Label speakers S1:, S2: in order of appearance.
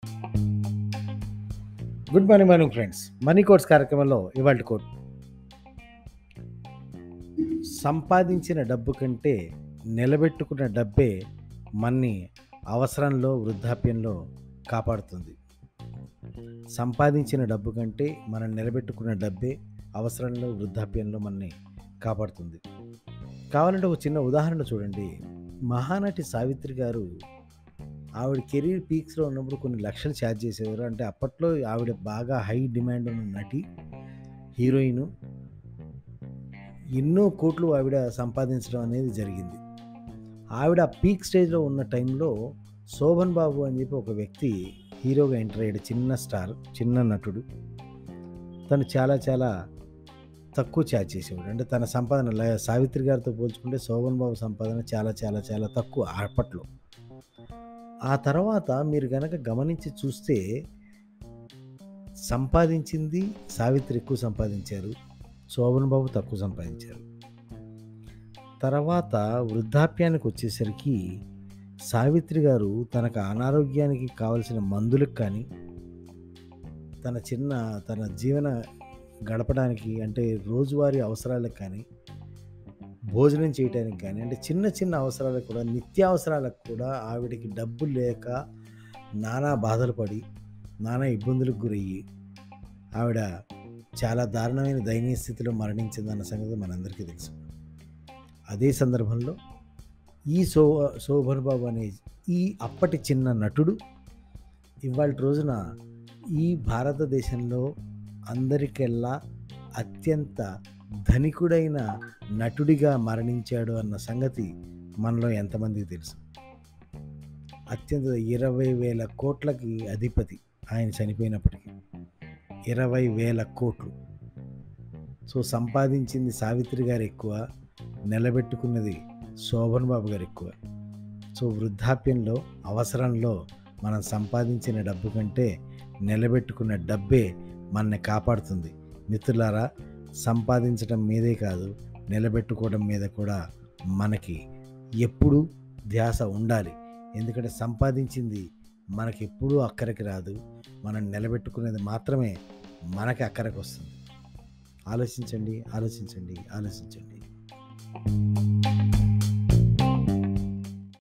S1: good morning morning friends money course కార్యక్రమంలో ఇవాళ coat సంపాదించిన డబ్బు కంటే నిలబెట్టుకున్న డబ్బే మన్ని అవసరంలో వృద్ధాప్యంలో కాపాడుతుంది సంపాదించిన డబ్బు కంటే మనం నిలబెట్టుకున్న డబ్బే అవసరంలో వృద్ధాప్యంలో మనని కాపాడుతుంది కావాలంటే ఒక చిన్న ఉదాహరణ చూడండి మహానటి సావిత్రి గారు ఆవిడ కెరీర్ పీక్స్లో ఉన్నప్పుడు కొన్ని లక్షలు ఛార్జ్ చేసేవారు అంటే అప్పట్లో ఆవిడ బాగా హై డిమాండ్ ఉన్న నటి హీరోయిన్ ఎన్నో కోట్లు ఆవిడ సంపాదించడం అనేది జరిగింది ఆవిడ పీక్ స్టేజ్లో ఉన్న టైంలో శోభన్ బాబు అని చెప్పి ఒక వ్యక్తి హీరోగా ఎంటర్ అయ్యాడు చిన్న స్టార్ చిన్న నటుడు తను చాలా చాలా తక్కువ ఛార్జ్ చేసేవాడు అంటే తన సంపాదన ల- సావిత్రి గారితో పోల్చుకుంటే శోభన్ బాబు సంపాదన చాలా చాలా చాలా తక్కువ అప్పట్లో ఆ తర్వాత మీరు గనక గమనించి చూస్తే సంపాదించింది సావిత్రి ఎక్కువ సంపాదించారు శోభన్ బాబు తక్కువ సంపాదించారు తర్వాత వృద్ధాప్యానికి వచ్చేసరికి సావిత్రి గారు తనకు అనారోగ్యానికి కావలసిన మందులకు కానీ తన చిన్న తన జీవన గడపడానికి అంటే రోజువారీ అవసరాలకు కానీ భోజనం చేయడానికి కానీ అంటే చిన్న చిన్న అవసరాలకు కూడా నిత్యావసరాలకు కూడా ఆవిడకి డబ్బు లేక నానా బాధలు పడి నానా ఇబ్బందులకు గురయ్యి ఆవిడ చాలా దారుణమైన దయనీయ స్థితిలో మరణించిందన్న సంగతి మనందరికీ తెలుసు అదే సందర్భంలో ఈ సో శోభన్ బాబు అనే ఈ అప్పటి చిన్న నటుడు ఇవాళ రోజున ఈ భారతదేశంలో అందరికెల్లా అత్యంత ధనికుడైన నటుడిగా మరణించాడు అన్న సంగతి మనలో ఎంతమందికి తెలుసు అత్యంత ఇరవై వేల కోట్లకి అధిపతి ఆయన చనిపోయినప్పటికీ ఇరవై వేల కోట్లు సో సంపాదించింది సావిత్రి గారు ఎక్కువ నిలబెట్టుకున్నది శోభన్ బాబు గారు ఎక్కువ సో వృద్ధాప్యంలో అవసరంలో మనం సంపాదించిన డబ్బు కంటే నిలబెట్టుకున్న డబ్బే మనని కాపాడుతుంది మిత్రులారా సంపాదించడం మీదే కాదు నిలబెట్టుకోవడం మీద కూడా మనకి ఎప్పుడూ ధ్యాస ఉండాలి ఎందుకంటే సంపాదించింది మనకి ఎప్పుడూ అక్కడికి రాదు మనం నిలబెట్టుకునేది మాత్రమే మనకి అక్కడికి వస్తుంది ఆలోచించండి ఆలోచించండి ఆలోచించండి